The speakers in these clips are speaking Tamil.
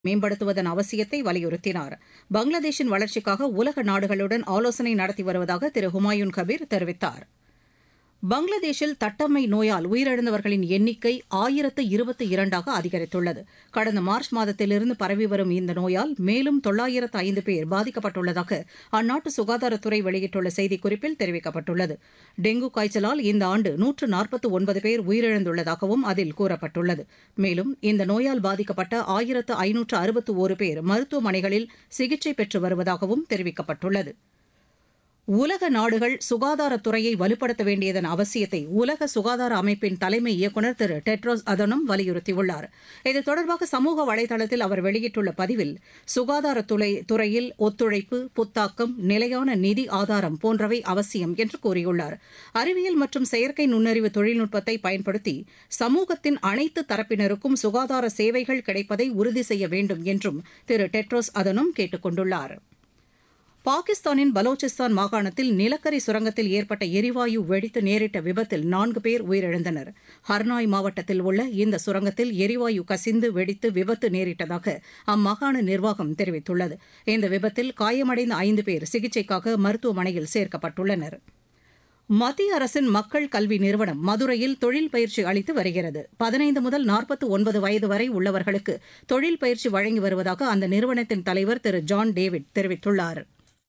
மேம்படுத்துவதன் அவசியத்தை வலியுறுத்தினார் பங்களாதேஷின் வளர்ச்சிக்காக உலக நாடுகளுடன் ஆலோசனை நடத்தி வருவதாக திரு ஹுமாயூன் கபீர் தெரிவித்தார் பங்களாதேஷில் தட்டம்மை நோயால் உயிரிழந்தவர்களின் எண்ணிக்கை ஆயிரத்து இருபத்தி இரண்டாக அதிகரித்துள்ளது கடந்த மார்ச் மாதத்திலிருந்து பரவி வரும் இந்த நோயால் மேலும் தொள்ளாயிரத்து ஐந்து பேர் பாதிக்கப்பட்டுள்ளதாக அந்நாட்டு சுகாதாரத்துறை வெளியிட்டுள்ள செய்திக்குறிப்பில் தெரிவிக்கப்பட்டுள்ளது டெங்கு காய்ச்சலால் இந்த ஆண்டு நூற்று நாற்பத்து ஒன்பது பேர் உயிரிழந்துள்ளதாகவும் அதில் கூறப்பட்டுள்ளது மேலும் இந்த நோயால் பாதிக்கப்பட்ட ஆயிரத்து ஐநூற்று அறுபத்து ஒரு பேர் மருத்துவமனைகளில் சிகிச்சை பெற்று வருவதாகவும் தெரிவிக்கப்பட்டுள்ளது உலக நாடுகள் சுகாதாரத்துறையை வலுப்படுத்த வேண்டியதன் அவசியத்தை உலக சுகாதார அமைப்பின் தலைமை இயக்குநர் திரு டெட்ரோஸ் அதனும் வலியுறுத்தியுள்ளார் இது தொடர்பாக சமூக வலைதளத்தில் அவர் வெளியிட்டுள்ள பதிவில் சுகாதாரத்துறை துறையில் ஒத்துழைப்பு புத்தாக்கம் நிலையான நிதி ஆதாரம் போன்றவை அவசியம் என்று கூறியுள்ளார் அறிவியல் மற்றும் செயற்கை நுண்ணறிவு தொழில்நுட்பத்தை பயன்படுத்தி சமூகத்தின் அனைத்து தரப்பினருக்கும் சுகாதார சேவைகள் கிடைப்பதை உறுதி செய்ய வேண்டும் என்றும் திரு டெட்ரோஸ் அதனும் கேட்டுக் கொண்டுள்ளாா் பாகிஸ்தானின் பலோச்சிஸ்தான் மாகாணத்தில் நிலக்கரி சுரங்கத்தில் ஏற்பட்ட எரிவாயு வெடித்து நேரிட்ட விபத்தில் நான்கு பேர் உயிரிழந்தனர் ஹர்னாய் மாவட்டத்தில் உள்ள இந்த சுரங்கத்தில் எரிவாயு கசிந்து வெடித்து விபத்து நேரிட்டதாக அம்மாகாண நிர்வாகம் தெரிவித்துள்ளது இந்த விபத்தில் காயமடைந்த ஐந்து பேர் சிகிச்சைக்காக மருத்துவமனையில் சேர்க்கப்பட்டுள்ளனர் மத்திய அரசின் மக்கள் கல்வி நிறுவனம் மதுரையில் தொழில் பயிற்சி அளித்து வருகிறது பதினைந்து முதல் நாற்பத்து ஒன்பது வயது வரை உள்ளவர்களுக்கு தொழில் பயிற்சி வழங்கி வருவதாக அந்த நிறுவனத்தின் தலைவர் திரு ஜான் டேவிட் தெரிவித்துள்ளார்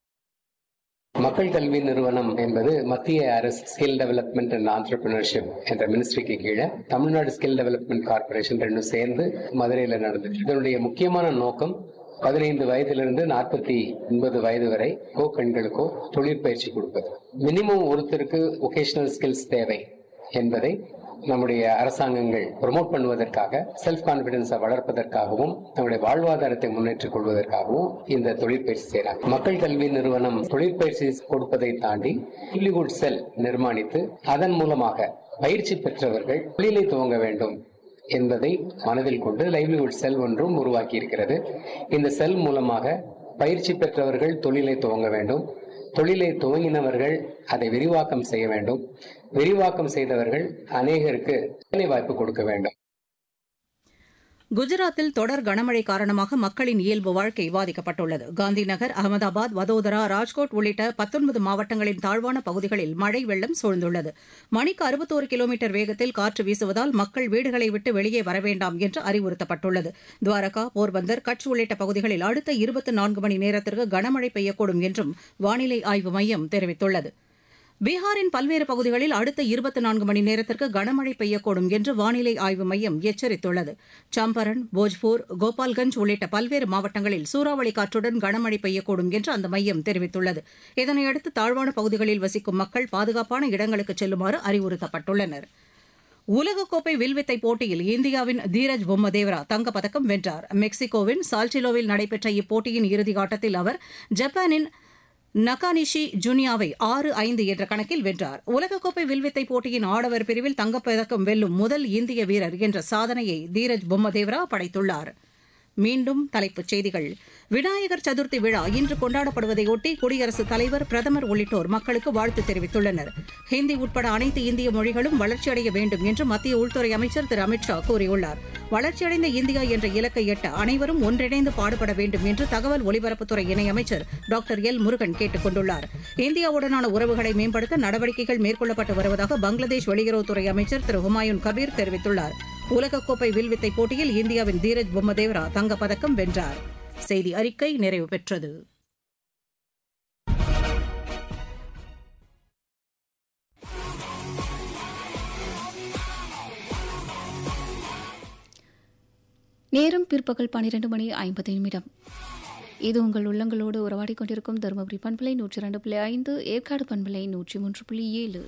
மக்கள் கல்வி நிறுவனம் என்பது மத்திய அரசு ஸ்கில் டெவலப்மெண்ட் அண்ட் ஆண்டர்பிரினர்ஷிப் என்ற மினிஸ்ட்ரிக்கு கீழே தமிழ்நாடு ஸ்கில் டெவலப்மெண்ட் கார்பரேஷன் ரெண்டும் சேர்ந்து மதுரையில் நடந்துச்சு இதனுடைய முக்கியமான நோக்கம் பதினைந்து வயதிலிருந்து நாற்பத்தி ஒன்பது வயது வரை கோ பெண்களுக்கோ தொழிற்பயிற்சி கொடுப்பது மினிமம் ஒருத்தருக்கு ஒகேஷனல் ஸ்கில்ஸ் தேவை என்பதை நம்முடைய அரசாங்கங்கள் ப்ரொமோட் பண்ணுவதற்காக செல்ஃப் கான்பிடன்ஸை வளர்ப்பதற்காகவும் நம்முடைய வாழ்வாதாரத்தை முன்னேற்றிக் கொள்வதற்காகவும் இந்த தொழிற்பயிற்சி செய்யறாங்க மக்கள் கல்வி நிறுவனம் தொழிற்பயிற்சி கொடுப்பதை தாண்டி லிவ்லிஹுட் செல் நிர்மாணித்து அதன் மூலமாக பயிற்சி பெற்றவர்கள் தொழிலை துவங்க வேண்டும் என்பதை மனதில் கொண்டு லைவ்லிஹுட் செல் ஒன்றும் உருவாக்கி இருக்கிறது இந்த செல் மூலமாக பயிற்சி பெற்றவர்கள் தொழிலை துவங்க வேண்டும் தொழிலை துவங்கினவர்கள் அதை விரிவாக்கம் செய்ய வேண்டும் விரிவாக்கம் செய்தவர்கள் அநேகருக்கு வேலை வாய்ப்பு கொடுக்க வேண்டும் குஜராத்தில் தொடர் கனமழை காரணமாக மக்களின் இயல்பு வாழ்க்கை பாதிக்கப்பட்டுள்ளது காந்திநகர் அகமதாபாத் வதோதரா ராஜ்கோட் உள்ளிட்ட பத்தொன்பது மாவட்டங்களின் தாழ்வான பகுதிகளில் மழை வெள்ளம் சூழ்ந்துள்ளது மணிக்கு அறுபத்தோரு கிலோமீட்டர் வேகத்தில் காற்று வீசுவதால் மக்கள் வீடுகளை விட்டு வெளியே வர வேண்டாம் என்று அறிவுறுத்தப்பட்டுள்ளது துவாரகா போர்பந்தர் கட்ச் உள்ளிட்ட பகுதிகளில் அடுத்த இருபத்தி நான்கு மணி நேரத்திற்கு கனமழை பெய்யக்கூடும் என்றும் வானிலை ஆய்வு மையம் தெரிவித்துள்ளது பீகாரின் பல்வேறு பகுதிகளில் அடுத்த இருபத்தி நான்கு மணி நேரத்திற்கு கனமழை பெய்யக்கூடும் என்று வானிலை ஆய்வு மையம் எச்சரித்துள்ளது சம்பரன் போஜ்பூர் கோபால்கஞ்ச் உள்ளிட்ட பல்வேறு மாவட்டங்களில் சூறாவளி காற்றுடன் கனமழை பெய்யக்கூடும் என்று அந்த மையம் தெரிவித்துள்ளது இதனையடுத்து தாழ்வான பகுதிகளில் வசிக்கும் மக்கள் பாதுகாப்பான இடங்களுக்கு செல்லுமாறு அறிவுறுத்தப்பட்டுள்ளனர் உலகக்கோப்பை வில்வித்தை போட்டியில் இந்தியாவின் தீரஜ் பொம்மதேவரா தங்கப்பதக்கம் வென்றார் மெக்சிகோவின் சால்டிலோவில் நடைபெற்ற இப்போட்டியின் இறுதி ஆட்டத்தில் அவர் ஜப்பானின் நகானிஷி ஜுனியாவை ஆறு ஐந்து என்ற கணக்கில் வென்றார் உலகக்கோப்பை வில்வித்தை போட்டியின் ஆடவர் பிரிவில் தங்கப்பதக்கம் வெல்லும் முதல் இந்திய வீரர் என்ற சாதனையை தீரஜ் பொம்மதேவரா படைத்துள்ளார் மீண்டும் தலைப்புச் செய்திகள் விநாயகர் சதுர்த்தி விழா இன்று கொண்டாடப்படுவதையொட்டி குடியரசுத் தலைவர் பிரதமர் உள்ளிட்டோர் மக்களுக்கு வாழ்த்து தெரிவித்துள்ளனர் ஹிந்தி உட்பட அனைத்து இந்திய மொழிகளும் வளர்ச்சியடைய வேண்டும் என்று மத்திய உள்துறை அமைச்சர் திரு அமித் ஷா கூறியுள்ளார் வளர்ச்சியடைந்த இந்தியா என்ற இலக்கை எட்ட அனைவரும் ஒன்றிணைந்து பாடுபட வேண்டும் என்று தகவல் ஒலிபரப்புத்துறை இணையமைச்சர் டாக்டர் எல் முருகன் கேட்டுக் கொண்டுள்ளார் இந்தியாவுடனான உறவுகளை மேம்படுத்த நடவடிக்கைகள் மேற்கொள்ளப்பட்டு வருவதாக பங்களாதேஷ் வெளியுறவுத்துறை அமைச்சர் திரு ஹுமாயூன் கபீர் தெரிவித்துள்ளார் உலகக்கோப்பை வில்வித்தை போட்டியில் இந்தியாவின் தீரஜ் பொம்மதேவரா தங்கப்பதக்கம் வென்றார் செய்தி அறிக்கை நிறைவு பெற்றது நேரம் பிற்பகல் பன்னிரண்டு மணி ஐம்பது நிமிடம் இது உங்கள் உள்ளங்களோடு உறவாடி கொண்டிருக்கும் தருமபுரி பண்பலை நூற்றி இரண்டு புள்ளி ஐந்து ஏற்காடு பண்பலை நூற்றி மூன்று புள்ளி ஏழு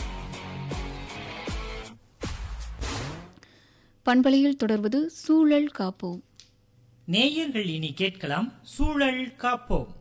பண்பலையில் தொடர்வது சூழல் காப்போம் நேயர்கள் இனி கேட்கலாம் சூழல் காப்போம்